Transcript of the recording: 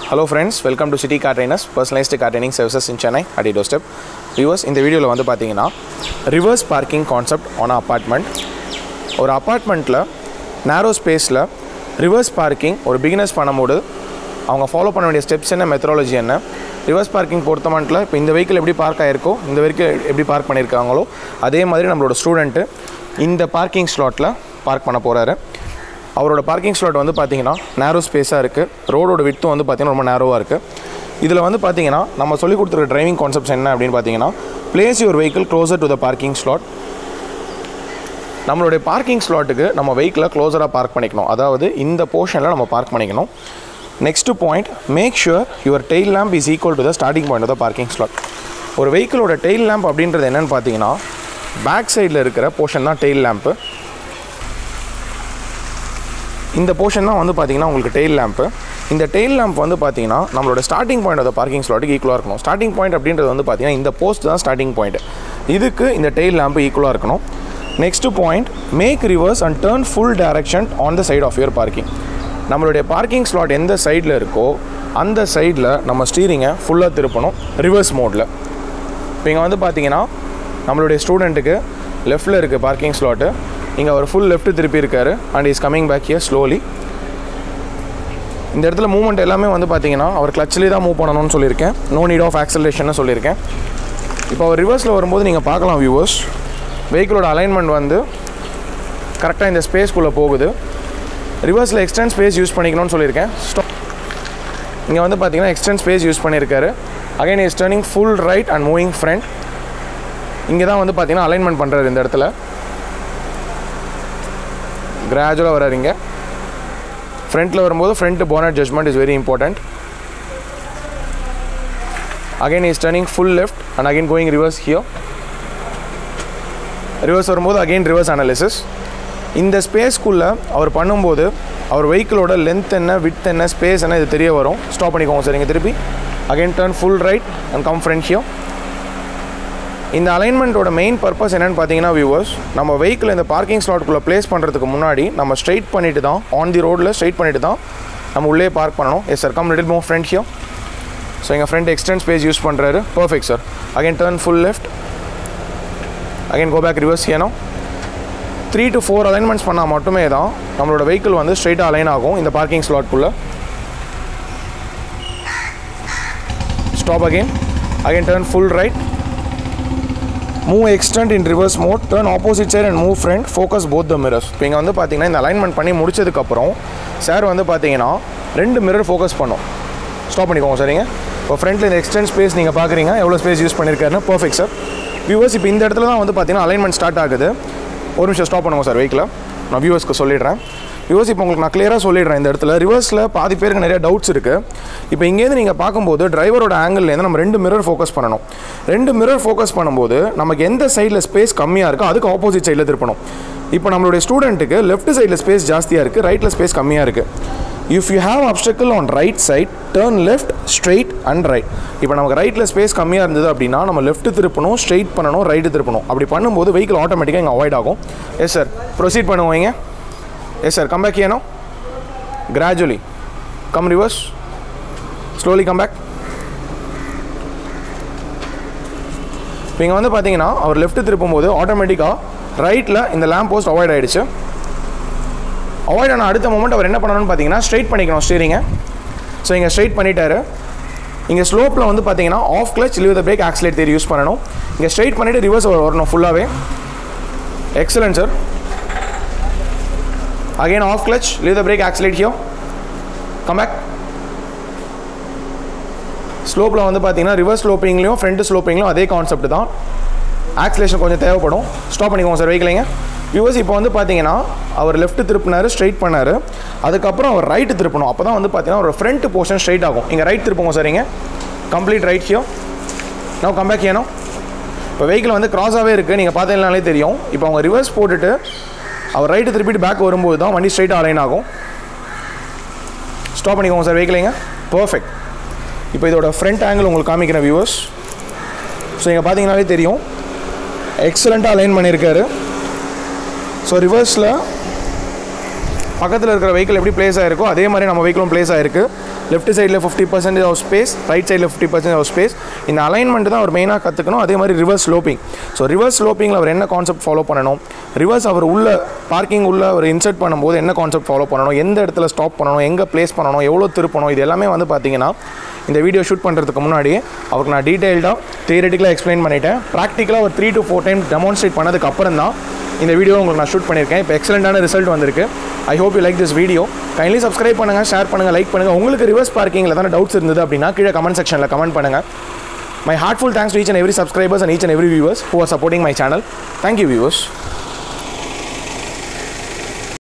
hello friends welcome to City Car Trainers personalised car training services in Chennai அடி டோ step viewers இந்த வீடியோவில் வந்து பார்த்தீங்கன்னா reverse parking concept on apartment ஒரு அப்பார்ட்மெண்ட்டில் நேரோ ஸ்பேஸில் ரிவர்ஸ் பார்க்கிங் ஒரு பிகினர்ஸ் பண்ணும்போது அவங்க ஃபாலோ பண்ண வேண்டிய ஸ்டெப்ஸ் என்ன மெத்தடாலஜி என்ன ரிவர்ஸ் பார்க்கிங் பொறுத்த மட்டும் இப்போ இந்த வெஹிக்கிள் எப்படி பார்க் ஆயிருக்கோ இந்த வெஹிக்கிள் எப்படி பார்க் பண்ணியிருக்காங்களோ அதே மாதிரி நம்மளோட ஸ்டூடெண்ட்டு இந்த பார்க்கிங் ஸ்லாட்டில் பார்க் பண்ண போகிறாரு அவரோட பார்க்கிங் ஸ்லாட் வந்து பார்த்தீங்கன்னா நேரோ ஸ்பேஸாக இருக்குது ரோடோட விட்த்தும் வந்து பார்த்தீங்கன்னா ரொம்ப நேரோவாக இருக்குது இதில் வந்து பார்த்தீங்கன்னா நம்ம சொல்லிக் கொடுத்துருக்க டிரைவிங் கான்செப்ட்ஸ் என்ன அப்படின்னு பார்த்தீங்கன்னா place your vehicle closer to the parking slot நம்மளுடைய பார்க்கிங் ஸ்லாட்டுக்கு நம்ம வெஹிக்கிளை க்ளோஸராக பார்க் பண்ணிக்கணும் அதாவது இந்த போர்ஷனில் நம்ம பார்க் பண்ணிக்கணும் next point make sure your tail lamp is equal to the starting point of the parking slot ஒரு வெஹிக்கிளோட டெயில் லேம்ப் அப்படின்றது என்னென்னு பார்த்தீங்கன்னா பேக் சைடில் இருக்கிற போர்ஷன் தான் டெயில் லேம்ப்பு இந்த போர்ஷன் தான் வந்து பார்த்தீங்கன்னா உங்களுக்கு டெயில் லேம்ப்பு இந்த டெயில் லேம்ப் வந்து பார்த்தீங்கன்னா நம்மளோட ஸ்டார்டிங் பாயிண்ட் ஆஃப் பார்க்கிங் ஸ்லாட்டுக்கு ஈக்குவலாக இருக்கணும் ஸ்டார்டிங் பாயிண்ட் அப்படின்றது வந்து பார்த்தீங்கன்னா இந்த போஸ்ட் தான் ஸ்டார்டிங் பாயிண்ட் இதுக்கு இந்த டெயில் லேம்ப் ஈக்குவலாக இருக்கணும் next point make reverse and turn full direction on the side of your parking நம்மளுடைய பார்க்கிங் ஸ்லாட் எந்த சைடில் இருக்கோ அந்த சைடில் நம்ம ஸ்டீரிங்கை ஃபுல்லாக திருப்பணும் ரிவர்ஸ் மோடில் இப்போ இங்கே வந்து பார்த்தீங்கன்னா நம்மளுடைய ஸ்டூடெண்ட்டுக்கு லெஃப்ட்டில் இருக்குது பார்க்கிங் ஸ்லாட்டு இங்கே அவர் ஃபுல் லெஃப்ட் திருப்பி இருக்காரு and is coming back here slowly இந்த இடத்துல மூவ்மெண்ட் எல்லாமே வந்து பார்த்தீங்கன்னா அவர் கிளச்சிலே தான் மூவ் பண்ணணும்னு சொல்லியிருக்கேன் நோ நீட் ஆஃப் ஆக்சலேஷன் சொல்லியிருக்கேன் இப்போ அவர் ரிவர்ஸில் வரும்போது நீங்கள் பார்க்கலாம் வியூவர்ஸ் வெஹிக்கிளோட அலைன்மெண்ட் வந்து கரெக்டாக இந்த ஸ்பேஸ்க்குள்ளே போகுது ரிவர்ஸில் எக்ஸ்டென்ட் ஸ்பேஸ் யூஸ் பண்ணிக்கணும்னு சொல்லியிருக்கேன் ஸ்டாப் இங்கே வந்து பார்த்தீங்கன்னா எக்ஸ்டென்ட் ஸ்பேஸ் யூஸ் பண்ணியிருக்காரு again is turning full right and moving front இங்கே தான் வந்து பார்த்தீங்கன்னா அலைன்மெண்ட் பண்ணுறாரு இந்த இடத்துல கிராஜுவலாக வராருங்க ஃப்ரண்ட்டில் வரும்போது front bonnet judgement is very important again is turning full left and again going reverse here reverse வரும்போது அகைன் ரிவர்ஸ் அனாலிசிஸ் இந்த ஸ்பேஸ்க்குள்ளே அவர் பண்ணும்போது அவர் வெஹிக்கிளோட லென்த் என்ன வித் என்ன ஸ்பேஸ் என்ன இது தெரிய வரும் ஸ்டாப் பண்ணிக்கோங்க சரிங்க திருப்பி again turn full right and come front here இந்த அலைன்மெண்ட்டோட மெயின் பர்பஸ் என்னென்னு பார்த்தீங்கன்னா வியூவர்ஸ் நம்ம வெஹிக்கிள் இந்த பார்க்கிங் ஸ்லாட்குள்ளே ப்ளேஸ் பண்ணுறதுக்கு முன்னாடி நம்ம ஸ்ட்ரைட் பண்ணிட்டு தான் ஆன் தி ரோடில் ஸ்ட்ரைட் பண்ணிட்டு தான் நம்ம உள்ளே பார்க் பண்ணணும் yes sir come little more front here so எங்கள் ஃப்ரெண்ட் எக்ஸ்டென்ட் ஸ்பேஸ் யூஸ் பண்ணுறாரு perfect sir again turn full left again go back reverse ஏனோ த்ரீ டு ஃபோர் அலைன்மெண்ட்ஸ் பண்ணால் மட்டுமே தான் நம்மளோட வெஹிக்கிள் வந்து ஸ்ட்ரைட்டாக அலைன் ஆகும் இந்த பார்க்கிங் ஸ்லாட்குள்ளே stop again again turn full right move extend in reverse mode turn opposite side and move front focus both the mirrors இப்போ இங்கே வந்து பார்த்தீங்கன்னா இந்த அலைன்மெண்ட் பண்ணி முடிச்சதுக்கப்புறம் சார் வந்து பார்த்தீங்கன்னா ரெண்டு மிரர் ஃபோக்கஸ் பண்ணும் ஸ்டாப் பண்ணிக்கோங்க சரிங்க இப்போ ஃப்ரண்ட்டில் இந்த எக்ஸ்டெண்ட் ஸ்பேஸ் நீங்கள் பார்க்குறீங்க எவ்வளோ ஸ்பேஸ் யூஸ் பண்ணியிருக்காருன்னு பர்ஃபெக்ட் சார் வியூவர்ஸ் இப்போ இந்த இடத்துல தான் வந்து பார்த்தீங்கன்னா அலைன்மெண்ட் ஸ்டார்ட் ஆகுது ஒரு நிமிஷம் ஸ்டாப் பண்ணுவோம் சார் வெஹிக்கில் நான் வியூவர்ஸ்க்கு சொல்லிடுறேன் வியூவர்ஸ் இப்போ உங்களுக்கு நான் கிளியராக சொல்லிடுறேன் இந்த இடத்துல ரிவர்ஸில் பாதி பேருக்கு நிறைய டவுட்ஸ் இருக்குது இப்போ இங்கேருந்து நீங்கள் பார்க்கும்போது டிரைவரோட ஆங்கிள்லேருந்து நம்ம ரெண்டு மிரர் ஃபோக்கஸ் பண்ணணும் ரெண்டு மிரர் ஃபோக்கஸ் பண்ணும்போது நமக்கு எந்த சைடில் ஸ்பேஸ் கம்மியாக இருக்கோ அதுக்கு ஆப்போசிட் சைடில் திருப்பணும் இப்போ நம்மளுடைய ஸ்டூடெண்ட்டுக்கு லெஃப்ட் சைடில் ஸ்பேஸ் ஜாஸ்தியாக இருக்குது ரைட்டில் ஸ்பேஸ் கம்மியாக இருக்குது if you have obstacle on right side turn left straight and right இப்போ நமக்கு ரைட்டில் ஸ்பேஸ் கம்மியாக இருந்தது அப்படின்னா நம்ம லெஃப்ட் திருப்பணும் ஸ்ட்ரெயிட் பண்ணணும் ரைட்டு திருப்பணும் அப்படி பண்ணும்போது வெஹிக்கிள் ஆட்டோமேட்டிக்காக இங்கே அவாய்ட் ஆகும் எஸ் சார் ப்ரொசீட் பண்ணுவீங்க எஸ் சார் கம் பேக் ஏனோ gradually come reverse slowly come back இப்போ இங்கே வந்து பார்த்தீங்கன்னா அவர் லெஃப்ட் திருப்பும் போது ஆட்டோமேட்டிக்காக ரைட்டில் இந்த லேம்ப் போஸ்ட் அவாய்ட் ஆகிடுச்சு அவாய்ட் ஆன அடுத்த மூமெண்ட் அவர் என்ன பண்ணணும்னு பார்த்தீங்கன்னா ஸ்ட்ரைட் பண்ணிக்கணும் ஸ்டீரிங்கை ஸோ இங்கே ஸ்ட்ரைட் பண்ணிட்டாரு இங்கே ஸ்லோப்பில் வந்து பார்த்தீங்கன்னா off clutch leave the brake accelerate தேரி யூஸ் பண்ணணும் இங்கே ஸ்ட்ரைட் பண்ணிவிட்டு ரிவர்ஸ் வரணும் ஃபுல்லாகவே excellent sir again off clutch leave the brake accelerate here come back ஸ்லோப்பில் வந்து பார்த்தீங்கன்னா ரிவர்ஸ் ஸ்லோப்பிங்லையும் ஃப்ரண்ட் ஸ்லோப்பிங்லையும் அதே கான்செப்ட் தான் ஆக்சிலேஷன் கொஞ்சம் தேவைப்படும் ஸ்டாப் பண்ணிக்கோங்க சார் வெஹிக்கிளைங்க வியூவர்ஸ் இப்போ வந்து பார்த்தீங்கன்னா அவர் லெஃப்ட் திருப்பினார் ஸ்ட்ரைட் பண்ணார் அதுக்கப்புறம் அவர் ரைட்டு திருப்பணும் அப்போ தான் வந்து பார்த்தீங்கன்னா ஒரு ஃப்ரண்ட் போர்ஷன் ஸ்ட்ரைட் ஆகும் இங்கே ரைட் திருப்புங்க சரிங்க complete right here no come back ஏனோ இப்போ வெஹிக்கிள் வந்து கிராஸாகவே இருக்குது நீங்கள் பார்த்தீங்கனாலே தெரியும் இப்போ அவங்க ரிவர்ஸ் போட்டுட்டு அவர் ரைட்டு திருப்பிட்டு பேக் வரும்போது தான் வண்டி ஸ்ட்ரைட்டாக அலைன் ஆகும் ஸ்டாப் பண்ணிக்கோங்க சார் வெஹிக்கிளைங்க பர்ஃபெக்ட் இப்போ இதோட ஃப்ரண்ட் ஆங்கிள் உங்களுக்கு காமிக்கிறேன் வியூவர்ஸ் ஸோ இங்கே பார்த்தீங்கனாலே தெரியும் எக்ஸலண்ட்டாக அலைன் பண்ணியிருக்காரு ஸோ ரிவர்ஸில் பக்கத்தில் இருக்கிற வெஹிக்கிள் எப்படி பிளேஸ் ஆகிருக்கோ அதே மாதிரி நம்ம வெஹிக்கிளும் பிளேஸ் ஆகிருக்கு லெஃப்ட் சைடில் fifty percentage of space right சைடில் ஃபிஃப்டி பர்சன்டேஜ் ஆஃப் ஸ்பேஸ் இந்த அலைன்மெண்ட் தான் அவர் மெயினாக கற்றுக்கணும் அதே மாதிரி ரிவர்ஸ் ஸ்லோப்பிங் ஸோ ரிவர்ஸ் ஸ்லோப்பிங்கில் அவர் என்ன கான்செப்ட் ஃபாலோ பண்ணணும் ரிவர்ஸ் அவர் உள்ள பார்க்கிங் உள்ள அவர் இன்சர்ட் பண்ணும்போது என்ன கான்செப்ட் ஃபாலோ பண்ணணும் எந்த இடத்துல ஸ்டாப் பண்ணணும் எங்கே ப்ளேஸ் பண்ணணும் எவ்வளோ திருப்பணும் இது எல்லாமே வந்து பார்த்தீங்கன்னா இந்த வீடியோ ஷூட் பண்ணுறதுக்கு முன்னாடி அவருக்கு நான் டீட்டெயில்டாக தியரட்டிக்கலாக எக்ஸ்பிளைன் பண்ணிட்டேன் ப்ராக்டிக்கலாக ஒரு three to four time demonstrate பண்ணதுக்கு அப்புறம் தான் இந்த வீடியோ உங்களுக்கு நான் ஷூட் பண்ணியிருக்கேன் இப்போ எக்ஸலண்ட்டான ரிசல்ட் வந்திருக்கு I hope you like this video kindly subscribe பண்ணுங்கள் ஷேர் பண்ணுங்கள் லைக் பண்ணுங்கள் உங்களுக்கு ரிவர்ஸ் பார்க்கிங்கில் தானே டவுட்ஸ் இருந்தது அப்படின்னா கீழே கமெண்ட் செக்ஷனில் கமெண்ட் பண்ணுங்கள் my heartful thanks to each and every subscribers and each and every viewers who are supporting my channel thank you viewers